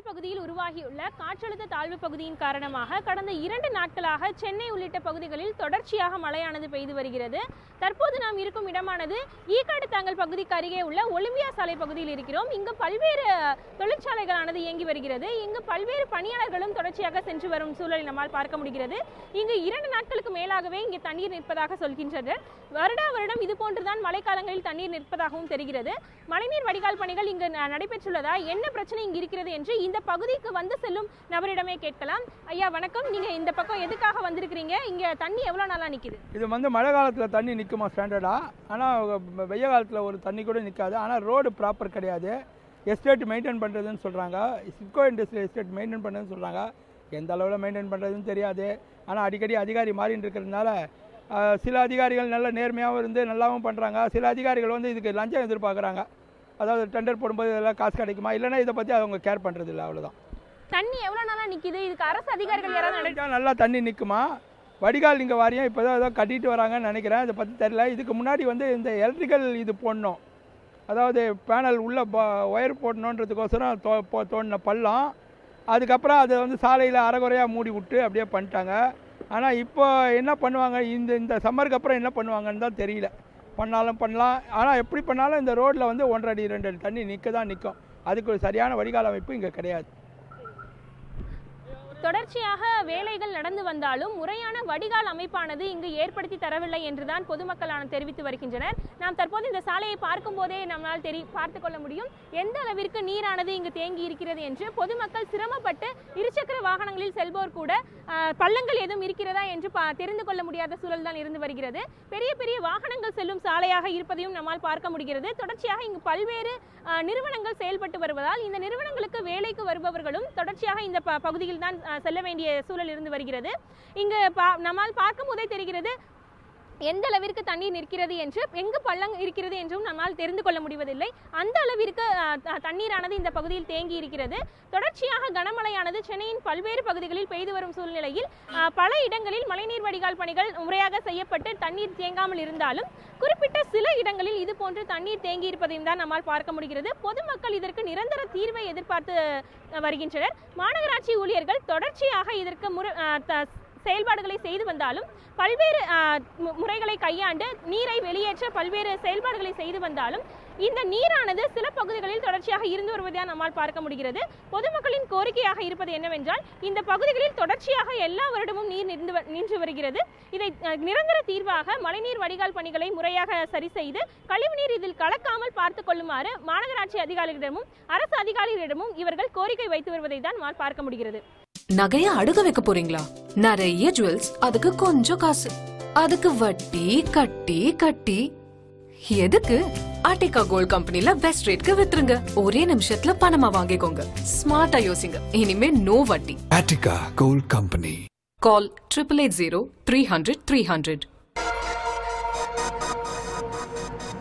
கரையோரங்கள் பகுதியில் உருவாகியுள்ள காற்றழுத்த தாழ்வு பகுதியின் காரணமாக கடந்த இரண்டு நாட்களாக சென்னை உள்ளிட்ட பகுதிகளில் தொடர்ச்சியாக மழையானது பெய்து வருகிறது தற்போது நாம் இருக்கும் இடமானது ஈக்காடு தாங்கல் பகுதிக்கு அருகே உள்ள ஒலிம்பியா சாலை பகுதியில் இருக்கிறோம் இங்கு பல்வேறு தொழிற்சாலைகளானது இயங்கி வருகிறது இங்கு பல்வேறு பணியாளர்களும் தொடர்ச்சியாக சென்று வரும் சூழலை நம்மால் பார்க்க முடிகிறது இங்கு இரண்டு நாட்களுக்கு மேலாகவே இங்கு தண்ணீர் நிற்பதாக சொல்கின்றனர் வருடா வருடம் இது போன்றுதான் மழைக்காலங்களில் தண்ணீர் நிற்பதாகவும் தெரிகிறது மழைநீர் வடிகால் பணிகள் இங்கு ந- நடைபெற்றுள்ளதா என்ன பிரச்சனை இங்கு இருக்கிறது என்று இந்த பகுதிக்கு வந்து செல்லும் நபரிடமே கேட்கலாம் ஐயா வணக்கம் நீங்க இந்த பக்கம் எதுக்காக வந்திருக்கிறீங்க இங்க தண்ணி எவ்வளவு நாளா நிக்குது இது வந்து மழை காலத்தில் தண்ணி நிற்குமா ஸ்டாண்டர்டாக ஆனால் வெய்ய காலத்தில் ஒரு தண்ணி கூட நிற்காது ஆனால் ரோடு ப்ராப்பர் கிடையாது எஸ்டேட் மெயின்டைன் பண்ணுறதுன்னு சொல்கிறாங்க சிப்கோ இண்டஸ்ட்ரியல் எஸ்டேட் மெயின்டைன் பண்ணுறதுன்னு சொல்கிறாங்க எந்த அளவில் மெயின்டைன் பண்ணுறதுன்னு தெரியாது ஆனால் அடிக்கடி அதிகாரி மாறின்னு இருக்கிறதுனால ஆஹ், சில அதிகாரிகள் நல்ல நேர்மையாகவும் இருந்து நல்லாவும் பண்ணுறாங்க சில அதிகாரிகள் வந்து இதுக்கு லஞ்சம் எதிர்பார்க்குறாங்க அதாவது டெண்டர் போடும்போது இதெல்லாம் காசு கிடைக்குமா இல்லைன்னா இதை பற்றி அவங்க கேர் பண்ணுறது இல்லை அவ்வளோதான் தண்ணி எவ்வளவு நாளா நிக்குது இதுக்கு அரசு அதிகாரிகள் யாராவது நட- வடிகால் நல்லா தண்ணி நிற்குமா வடிகால் இங்கே வாரியம் இப்போ தான் ஏதோ கட்டிட்டு வராங்கன்னு நினைக்கிறேன் இதை பற்றி தெரியல இதுக்கு முன்னாடி வந்து இந்த எலக்ட்ரிக்கல் இது போடணும் அதாவது பேனல் உள்ள ஒயர் போடணுன்றதுக்கோசரம் தோ போ- தோண்டின பள்ளம் அதுக்கப்புறம் அதை வந்து சாலையில் அரைகுறையாக மூடி விட்டு அப்படியே பண்ணிட்டாங்க ஆனால் இப்போ என்ன பண்ணுவாங்க இந்த இந்த சம்மருக்கு அப்புறம் என்ன பண்ணுவாங்கன்னு தான் தெரியல பண்ணாலும் பண்ணலாம் ஆனால் எப்படி பண்ணாலும் இந்த ரோட்டில் வந்து ஒன்றரை அடி ரெண்டு அடி தண்ணி நிற்க தான் நிற்கும் அதுக்கு ஒரு சரியான வடிகால் அமைப்பு இங்கே கிடையாது தொடர்ச்சியாக வேலைகள் நடந்து வந்தாலும் முறையான வடிகால் அமைப்பானது இங்கு ஏற்படுத்தி தரவில்லை என்றுதான் பொதுமக்களான தெரிவித்து வருகின்றனர் நாம் தற்போது இந்த சாலையை பார்க்கும் போதே நம்மால் தெரி பார்த்து கொள்ள முடியும் எந்த அளவிற்கு நீரானது இங்கு தேங்கி இருக்கிறது என்று பொதுமக்கள் சிரமப்பட்டு இருசக்கர வாகனங்களில் செல்வோர் கூட ஆஹ், பள்ளங்கள் எதுவும் இருக்கிறதா என்று பா- தெரிந்து கொள்ள முடியாத சூழல் தான் இருந்து வருகிறது பெரிய பெரிய வாகனங்கள் செல்லும் சாலையாக இருப்பதையும் நம்மால் பார்க்க முடிகிறது தொடர்ச்சியாக இங்கு பல்வேறு ஆஹ், நிறுவனங்கள் செயல்பட்டு வருவதால் இந்த நிறுவனங்களுக்கு வேலைக்கு வருபவர்களும் தொடர்ச்சியாக இந்த ப- பகுதியில் தான் ஆஹ், செல்ல வேண்டிய சூழல் இருந்து வருகிறது இங்கு பா- நம்மால் பார்க்கும் போதே தெரிகிறது எந்த அளவிற்கு தண்ணீர் நிற்கிறது என்று எங்கு பள்ளம் இருக்கிறது என்றும் நம்மால் தெரிந்து கொள்ள முடிவதில்லை அந்த அளவிற்கு ஆஹ், த- தண்ணீரானது இந்த பகுதியில் தேங்கி இருக்கிறது தொடர்ச்சியாக கனமழையானது சென்னையின் பல்வேறு பகுதிகளில் பெய்து வரும் சூழ்நிலையில் ஆஹ், பல இடங்களில் மழைநீர் வடிகால் பணிகள் முறையாக செய்யப்பட்டு தண்ணீர் தேங்காமல் இருந்தாலும் குறிப்பிட்ட சில இடங்களில் இது போன்று தண்ணீர் தேங்கி இருப்பதையும் தான் நம்மால் பார்க்க முடிகிறது பொதுமக்கள் இதற்கு நிரந்தர தீர்வை எதிர்பார்த்து அஹ், வருகின்றனர் மாநகராட்சி ஊழியர்கள் தொடர்ச்சியாக இதற்கு முறை அஹ், த- செயல்பாடுகளை செய்து வந்தாலும் பல்வேறு அஹ், மு- முறைகளை கையாண்டு நீரை வெளியேற்ற பல்வேறு செயல்பாடுகளை செய்து வந்தாலும் இந்த நீரானது சில பகுதிகளில் தொடர்ச்சியாக இருந்து வருவதை நம்மால் பார்க்க முடிகிறது பொதுமக்களின் கோரிக்கையாக இருப்பது என்னவென்றால் இந்த பகுதிகளில் தொடர்ச்சியாக எல்லா வருடமும் நீர் நின்று வ- நின்று வருகிறது இதை அஹ், நிரந்தர தீர்வாக மழைநீர் வடிகால் பணிகளை முறையாக சரி செய்து கழிவுநீர் இதில் கலக்காமல் பார்த்துக் கொள்ளுமாறு மாநகராட்சி அதிகாரிகளிடமும் அரசு அதிகாரிகளிடமும் இவர்கள் கோரிக்கை வைத்து வருவதை தான் நம்மால் பார்க்க முடிகிறது நகைய அடுக வைக்க போறீங்களா நிறைய ஜுவல்ஸ் அதுக்கு கொஞ்சம் காசு அதுக்கு வட்டி கட்டி கட்டி எதுக்கு ஆர்டிகா கோல்ட் கம்பெனில பெஸ்ட் ரேட்க்கு வித்துருங்க ஒரே நிமிஷத்துல பணமா வாங்கிக்கோங்க ஸ்மார்ட்டா யோசிங்க இனிமே நோ வட்டி Attica Gold Company. Call triple eight zero three hundred three hundred